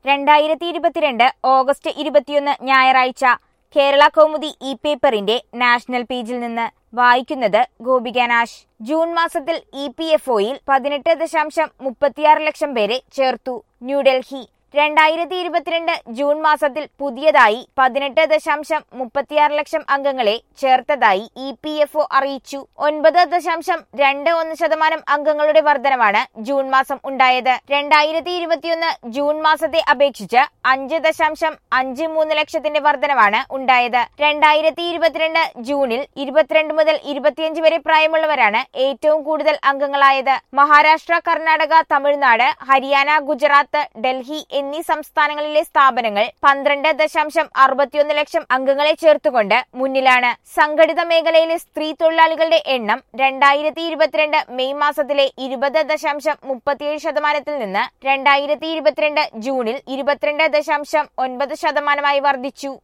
രണ്ടായിരത്തി ഇരുപത്തിരണ്ട് ഓഗസ്റ്റ് ഇരുപത്തിയൊന്ന് ഞായറാഴ്ച കേരള കൗമുദി ഇ പേപ്പറിന്റെ നാഷണൽ പേജിൽ നിന്ന് വായിക്കുന്നത് ഗോപിക നാശ് ജൂൺ മാസത്തിൽ ഇ പി എഫ് ഒയിൽ പതിനെട്ട് ദശാംശം മുപ്പത്തിയാറ് ലക്ഷം പേരെ ചേർത്തു ന്യൂഡൽഹി രണ്ടായിരത്തി ഇരുപത്തിരണ്ട് ജൂൺ മാസത്തിൽ പുതിയതായി പതിനെട്ട് ദശാംശം മുപ്പത്തിയാറ് ലക്ഷം അംഗങ്ങളെ ചേർത്തതായി ഇ പി എഫ് ഒ അറിയിച്ചു ഒൻപത് ദശാംശം രണ്ട് ഒന്ന് ശതമാനം അംഗങ്ങളുടെ വർധനവാണ് ജൂൺ മാസം ഉണ്ടായത് രണ്ടായിരത്തി ഇരുപത്തിയൊന്ന് ജൂൺ മാസത്തെ അപേക്ഷിച്ച് അഞ്ച് ദശാംശം അഞ്ച് മൂന്ന് ലക്ഷത്തിന്റെ വർധനവാണ് ഉണ്ടായത് രണ്ടായിരത്തി ഇരുപത്തിരണ്ട് ജൂണിൽ ഇരുപത്തിരണ്ട് മുതൽ ഇരുപത്തിയഞ്ച് വരെ പ്രായമുള്ളവരാണ് ഏറ്റവും കൂടുതൽ അംഗങ്ങളായത് മഹാരാഷ്ട്ര കർണാടക തമിഴ്നാട് ഹരിയാന ഗുജറാത്ത് ഡൽഹി എന്നീ സംസ്ഥാനങ്ങളിലെ സ്ഥാപനങ്ങൾ പന്ത്രണ്ട് ദശാംശം അറുപത്തിയൊന്ന് ലക്ഷം അംഗങ്ങളെ ചേർത്തുകൊണ്ട് മുന്നിലാണ് സംഘടിത മേഖലയിലെ സ്ത്രീ തൊഴിലാളികളുടെ എണ്ണം രണ്ടായിരത്തി ഇരുപത്തിരണ്ട് മെയ് മാസത്തിലെ ഇരുപത് ദശാംശം മുപ്പത്തിയേഴ് ശതമാനത്തിൽ നിന്ന് രണ്ടായിരത്തി ഇരുപത്തിരണ്ട് ജൂണിൽ ഇരുപത്തിരണ്ട് ദശാംശം ഒൻപത് ശതമാനമായി വർദ്ധിച്ചു